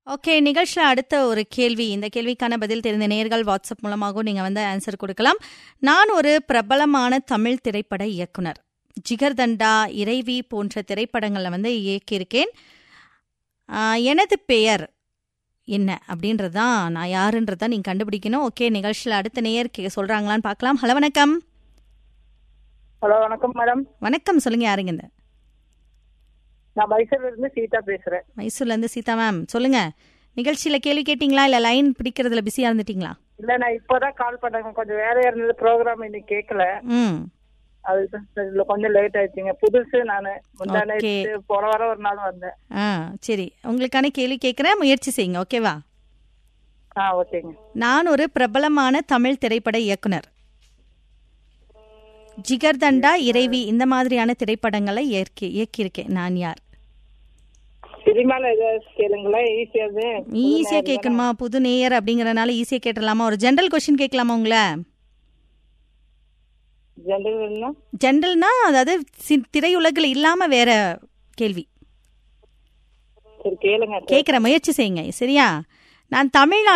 Okay நிகழ்ச்சியில் அடுத்த ஒரு கேள்வி இந்த கேள்விக்கான பதில் தெரிந்த நேர்கள் வாட்ஸ்அப் மூலமாகவும் நீங்கள் வந்து ஆன்சர் கொடுக்கலாம் நான் ஒரு பிரபலமான தமிழ் திரைப்பட இயக்குனர் ஜிகர்தண்டா இறைவி போன்ற திரைப்படங்களில் வந்து இயக்கியிருக்கேன் ஆஹ், எனது பெயர் என்ன அப்படின்றது தான் நான் யாருன்றதை நீங்கள் கண்டுபிடிக்கணும் ஓகே நிகழ்ச்சியில் அடுத்த நேயர் கே சொல்கிறாங்களான்னு பார்க்கலாம் ஹலோ வணக்கம் ஹலோ வணக்கம் மேடம் வணக்கம் சொல்லுங்க யாருங்க இந்த நான் மைசூர்ல இருந்து சீதா பேசுறேன் மைசூர்லேருந்து சீதா மேம் சொல்லுங்க நிகழ்ச்சியில் கேள்வி கேட்டிங்களா இல்லை லைன் பிடிக்கிறதுல பிஸியாக இருந்துட்டீங்களா இல்ல நான் இப்போதான் கால் பண்ணேங்க கொஞ்சம் வேலையா இருந்தது ப்ரோக்ராம் இன்னைக்கு கேட்கல ம் அது இதுல கொஞ்சம் லேட் ஆயிடுச்சுங்க புதுசு நானு முந்தானே Okay. போன வாரம் ஒரு நாள் வந்தேன் ஆ சரி உங்களுக்கான கேள்வி கேட்குறேன் முயற்சி செய்யுங்க ஓகேவா ஆ ஓகேங்க நான் ஒரு பிரபலமான தமிழ் திரைப்பட இயக்குனர் ஜிகர்தண்டா இறைவி இந்த மாதிரியான திரைப்படங்களை இயக்கி இயக்கியிருக்கேன் நான் யார் சினிமால ஏதாவது கேளுங்களேன் ஈஸியாது ஈஸியாக கேட்கணுமா புது நேயர் அப்படிங்கறனால ஈஸியாக கேட்டுடலாமா ஒரு ஜென்ரல் கொஷின் கேட்கலாமா உங்களை ஜென்ரல்னா ஜென்ரல்னா அதாவது சி- திரையுலகில் இல்லாமல் வேற கேள்வி சரி கேளுங்க கேட்குற முயற்சி செய்யுங்க சரியா நான் தமிழ்நாடு